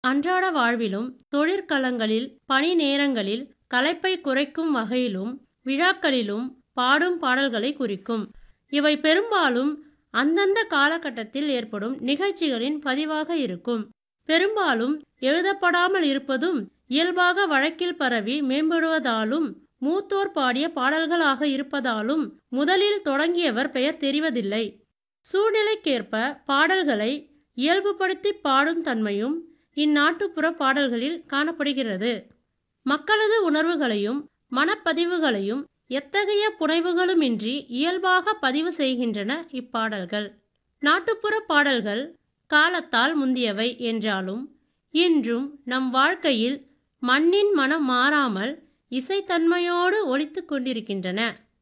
அன்றாட வாழ்விலும் தொழிற்களங்களில் பணி நேரங்களில் களைப்பை குறைக்கும் வகையிலும் விழாக்களிலும் பாடும் பாடல்களை குறிக்கும் இவை பெரும்பாலும் அந்தந்த காலகட்டத்தில் ஏற்படும் நிகழ்ச்சிகளின் பதிவாக இருக்கும் பெரும்பாலும் எழுதப்படாமல் இருப்பதும் இயல்பாக வழக்கில் பரவி மேம்படுவதாலும் மூத்தோர் பாடிய பாடல்களாக இருப்பதாலும் முதலில் தொடங்கியவர் பெயர் தெரிவதில்லை சூழ்நிலைக்கேற்ப பாடல்களை இயல்புபடுத்தி பாடும் தன்மையும் இந்நாட்டுப்புற பாடல்களில் காணப்படுகிறது மக்களது உணர்வுகளையும் மனப்பதிவுகளையும் எத்தகைய புனைவுகளுமின்றி இயல்பாக பதிவு செய்கின்றன இப்பாடல்கள் நாட்டுப்புற பாடல்கள் காலத்தால் முந்தியவை என்றாலும் இன்றும் நம் வாழ்க்கையில் மண்ணின் மனம் மாறாமல் இசைத்தன்மையோடு ஒலித்து கொண்டிருக்கின்றன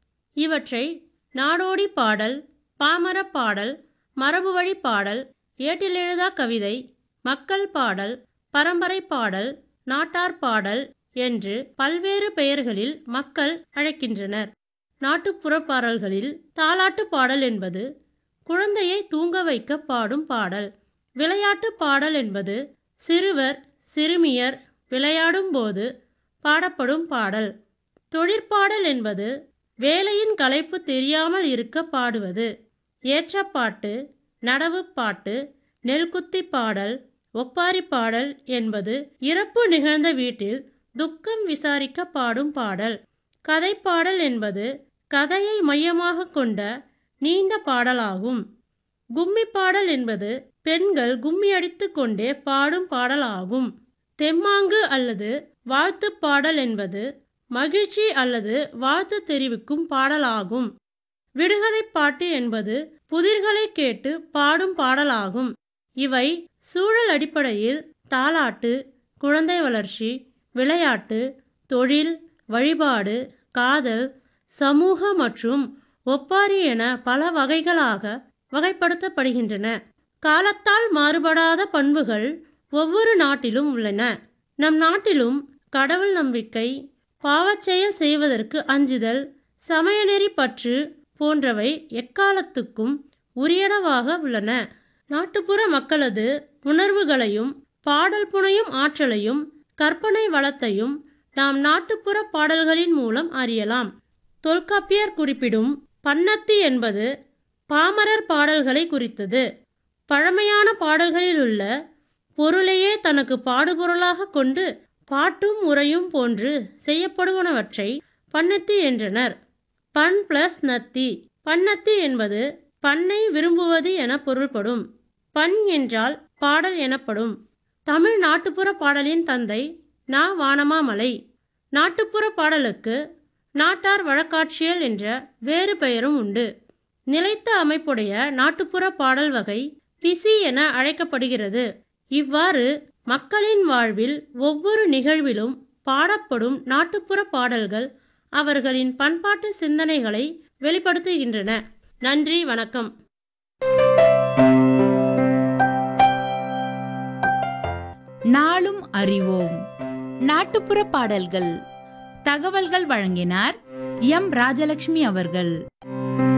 இவற்றை நாடோடி பாடல் பாமர பாடல் மரபுவழி பாடல் ஏட்டிலெழுதா கவிதை மக்கள் பாடல் பரம்பரை பாடல் நாட்டார் பாடல் என்று பல்வேறு பெயர்களில் மக்கள் அழைக்கின்றனர் நாட்டுப்புற பாடல்களில் தாலாட்டு பாடல் என்பது குழந்தையை தூங்க வைக்க பாடும் பாடல் விளையாட்டு பாடல் என்பது சிறுவர் சிறுமியர் விளையாடும் போது பாடப்படும் பாடல் தொழிற்பாடல் என்பது வேலையின் களைப்பு தெரியாமல் இருக்க பாடுவது ஏற்றப்பாட்டு நடவு பாட்டு நெல்குத்தி பாடல் ஒப்பாரி பாடல் என்பது இறப்பு நிகழ்ந்த வீட்டில் துக்கம் விசாரிக்க பாடும் பாடல் கதைப்பாடல் என்பது கதையை மையமாக கொண்ட நீண்ட பாடலாகும் கும்மி பாடல் என்பது பெண்கள் கும்மி அடித்து கொண்டே பாடும் பாடலாகும் தெம்மாங்கு அல்லது வாழ்த்து பாடல் என்பது மகிழ்ச்சி அல்லது வாழ்த்து தெரிவிக்கும் பாடலாகும் விடுகதை பாட்டு என்பது புதிர்களை கேட்டு பாடும் பாடலாகும் இவை சூழல் அடிப்படையில் தாலாட்டு குழந்தை வளர்ச்சி விளையாட்டு தொழில் வழிபாடு காதல் சமூக மற்றும் ஒப்பாரி என பல வகைகளாக வகைப்படுத்தப்படுகின்றன காலத்தால் மாறுபடாத பண்புகள் ஒவ்வொரு நாட்டிலும் உள்ளன நம் நாட்டிலும் கடவுள் நம்பிக்கை பாவச்செயல் செய்வதற்கு அஞ்சுதல் சமயநெறி பற்று போன்றவை எக்காலத்துக்கும் உரியனவாக உள்ளன நாட்டுப்புற மக்களது உணர்வுகளையும் பாடல் புனையும் ஆற்றலையும் கற்பனை வளத்தையும் நாம் நாட்டுப்புற பாடல்களின் மூலம் அறியலாம் தொல்காப்பியர் குறிப்பிடும் பன்னத்தி என்பது பாமரர் பாடல்களை குறித்தது பழமையான பாடல்களில் உள்ள பொருளையே தனக்கு பாடுபொருளாக கொண்டு பாட்டும் உரையும் போன்று செய்யப்படுவனவற்றை பன்னத்தி என்றனர் பண் பிளஸ் நத்தி பன்னத்தி என்பது பண்ணை விரும்புவது என பொருள்படும் பண் என்றால் பாடல் எனப்படும் தமிழ் நாட்டுப்புற பாடலின் தந்தை நா வானமாமலை நாட்டுப்புற பாடலுக்கு நாட்டார் வழக்காட்சியல் என்ற வேறு பெயரும் உண்டு நிலைத்த அமைப்புடைய நாட்டுப்புற பாடல் வகை பிசி என அழைக்கப்படுகிறது இவ்வாறு மக்களின் வாழ்வில் ஒவ்வொரு நிகழ்விலும் பாடப்படும் நாட்டுப்புற பாடல்கள் அவர்களின் பண்பாட்டு சிந்தனைகளை வெளிப்படுத்துகின்றன நன்றி வணக்கம் நாளும் அறிவோம் நாட்டுப்புற பாடல்கள் தகவல்கள் வழங்கினார் எம் ராஜலட்சுமி அவர்கள்